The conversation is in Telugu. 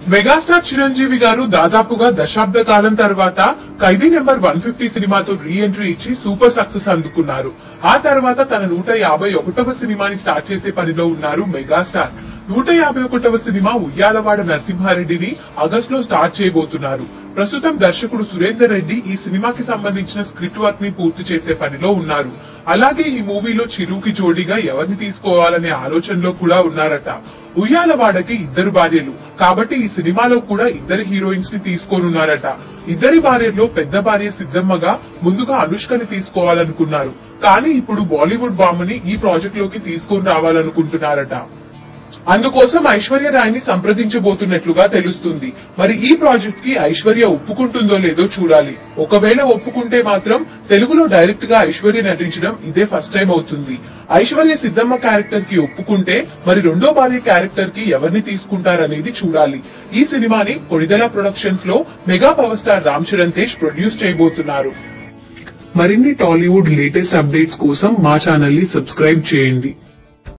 మెగాస్టార్ చిరంజీవి గారు దాదాపుగా దశాబ్ద కాలం తర్వాత ఖైదీ నెంబర్ వన్ ఫిఫ్టీ సినిమాతో రీ ఎంట్రీ ఇచ్చి సూపర్ సక్సెస్ అందుకున్నారు ఆ తర్వాత తన నూట యాభై ఒకటవ సినిమాని స్టార్ట్ చేసే పనిలో ఉన్నారు మెగాస్టార్ నూట యాభై ఒకటవ సినిమా ఉయ్యాలవాడ నరసింహారెడ్డిని ఆగస్ట్ లో స్టార్ట్ చేయబోతున్నారు ప్రస్తుతం దర్శకుడు సురేందర్ రెడ్డి ఈ సినిమాకి సంబంధించిన స్క్రిప్ట్ వర్క్ ని పూర్తి చేసే పనిలో ఉన్నారు అలాగే ఈ మూవీలో చిరుకి జోడీగా ఎవరిని తీసుకోవాలనే ఆలోచనలో కూడా ఉన్నారట ఉయ్యాలవాడకి ఇద్దరు భార్యలు కాబట్టి ఈ సినిమాలో కూడా ఇద్దరు హీరోయిన్స్ ని తీసుకోనున్నారట ఇద్దరి భార్యల్లో పెద్ద భార్య సిద్ధమ్మగా ముందుగా అనుష్కని తీసుకోవాలనుకున్నారు కానీ ఇప్పుడు బాలీవుడ్ బామ్మని ఈ ప్రాజెక్ట్ లోకి తీసుకొని రావాలనుకుంటున్నారట అందుకోసం ఐశ్వర్య రాయ్ని సంప్రదించబోతున్నట్లుగా తెలుస్తుంది మరి ఈ ప్రాజెక్ట్ కి ఐశ్వర్య ఒప్పుకుంటుందో లేదో చూడాలి ఒకవేళ ఒప్పుకుంటే మాత్రం తెలుగులో డైరెక్ట్ గా ఐశ్వర్య నటించడం ఇదే ఫస్ట్ టైం అవుతుంది ఐశ్వర్య సిద్ధమ్మ క్యారెక్టర్ కి ఒప్పుకుంటే మరి రెండో భార్య క్యారెక్టర్ కి ఎవరిని తీసుకుంటారనేది చూడాలి ఈ సినిమాని కొడిదల ప్రొడక్షన్స్ లో mega power star Ram Charan Tej produce చేయబోతున్నారు మరిన్ని టాలీవుడ్ లేటెస్ట్ అప్డేట్స్ కోసం మా ఛానల్ ని సబ్స్క్రైబ్ చేయండి